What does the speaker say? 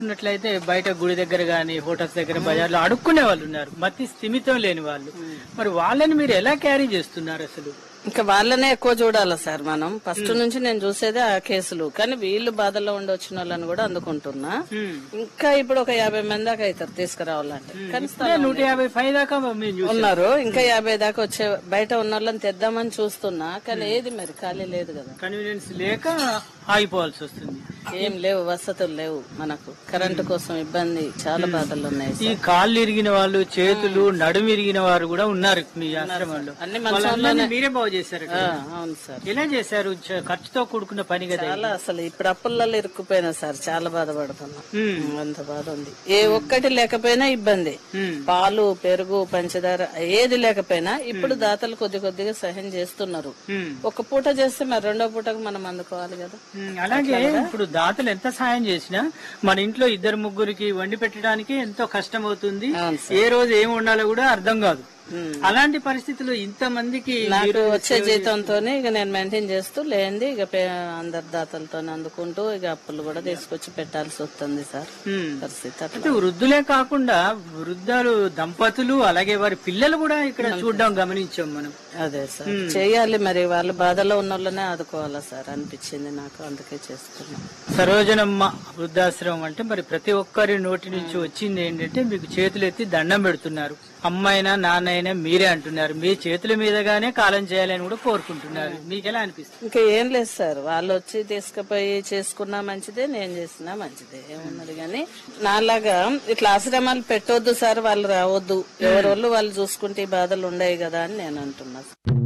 ఉన్నట్లయితే బయట గుడి దగ్గర గాని హోటల్స్ దగ్గర బజార్లో అడుక్కునే వాళ్ళు ఉన్నారు మతి స్థిమితం లేని వాళ్ళు మరి వాళ్ళని మీరు ఎలా క్యారీ చేస్తున్నారు అసలు ఇంకా వాళ్ళనే ఎక్కువ చూడాలి సార్ మనం ఫస్ట్ నుంచి నేను చూసేదే ఆ కేసులు కానీ వీళ్ళు బాధల్లో ఉండి వచ్చిన వాళ్ళని కూడా అందుకుంటున్నా ఇంకా ఇప్పుడు ఒక యాభై మంది దాకా అవుతారు తీసుకురావాలంటే కానీ స్థలం నూట యాభై పై దాకా మేము చూసాం. ఉన్నారు ఇంకా యాభై దాకా వచ్చే బయట ఉన్న వాళ్ళని తెద్దామని చూస్తున్నా కానీ ఏది మరి ఖాళీ లేదు కదా కన్వీనియన్స్ లేక ఆగిపోవాల్సి వస్తుంది ఏం లేవు వసతులు లేవు మనకు కరెంటు కోసం ఇబ్బంది చాలా బాధలు ఉన్నాయి ఈ కాళ్ళు ఇరిగిన వాళ్ళు చేతులు నడుము ఇరిగిన వారు కూడా ఉన్నారు మీ ఆశ్రమంలో అన్ని వాళ్ళందరినీ మీరే బాగు చేశారు ఆ, అవును సార్ ఎలా చేశారు చ- ఖర్చుతో కూడుకున్న పని కదా ఇది. చాలా అసలు ఇప్పుడు అప్పులలో ఇరుక్కుపోయినా సార్ చాలా బాధపడుతున్నా ఉమ్. అంత బాధ ఉంది ఏ ఒక్కటి లేకపోయినా ఇబ్బంది ఉమ్. పాలు పెరుగు పంచదార ఏది లేకపోయినా ఇప్పుడు దాతలు కొద్ది కొద్దిగా సహాయం చేస్తున్నారు ఉమ్. ఒక పూట చేస్తే మరి రెండో పూటకు మనం అందుకోవాలి కదా ఉమ్, అలాగే ఇప్పుడు దాతలు ఎంత సాయం చేసినా మన ఇంట్లో ఇద్దరు ముగ్గురికి వండి పెట్టడానికి ఎంతో కష్టం అవుతుంది అవును ఏ రోజు ఏం ఉండాలో కూడా అర్థం కాదు ఉమ్. అలాంటి పరిస్థితుల్లో ఇంత మందికి నాకు వచ్చే జీతంతోనే ఇక నేను మెయింటైన్ చేస్తూ లేనిది ఇక పే- అందరి దాతలతో అందుకుంటూ ఇక అప్పులు కూడా తీసుకొచ్చి పెట్టాల్సి వస్తుంది సార్ ఉమ్. పరిస్థితి అట్లా అయితే వృద్ధులే కాకుండా వృద్ధాలు దంపతులు అలాగే వారి పిల్లలు కూడా ఇక్కడ చూడడం గమనించాం మనం అదే సార్ చేయాలి మరి వాళ్ళ బాధలో ఉన్న వాళ్ళనే ఆదుకోవాలా సార్ అనిపించింది నాకు అందుకే చేస్తున్నాం సరోజనమ్మ వృద్ధాశ్రమం అంటే మరి ప్రతి ఒక్కరి నోటి నుంచి వచ్చింది ఏంటంటే మీకు చేతులు ఎత్తి దండం పెడుతున్నారు అమ్మైనా నాన్నైనా మీరే అంటున్నారు మీ చేతుల మీదగానే కాలం చేయాలని కూడా కోరుకుంటున్నారు మీకు ఎలా అనిపిస్తుంది ఇంకా ఏం లేదు సార్ వాళ్ళు వచ్చి తీసుకుపోయి చేసుకున్నా మంచిదే నేను చేసినా మంచిదే ఏమున్నది కానీ నాలాగా ఇట్లా ఆశ్రమాలు పెట్టొద్దు సార్ వాళ్ళు రావద్దు ఎవరోళ్ళు వాళ్ళు చూసుకుంటే ఈ బాధలు ఉండవు కదా అని నేను అంటున్నా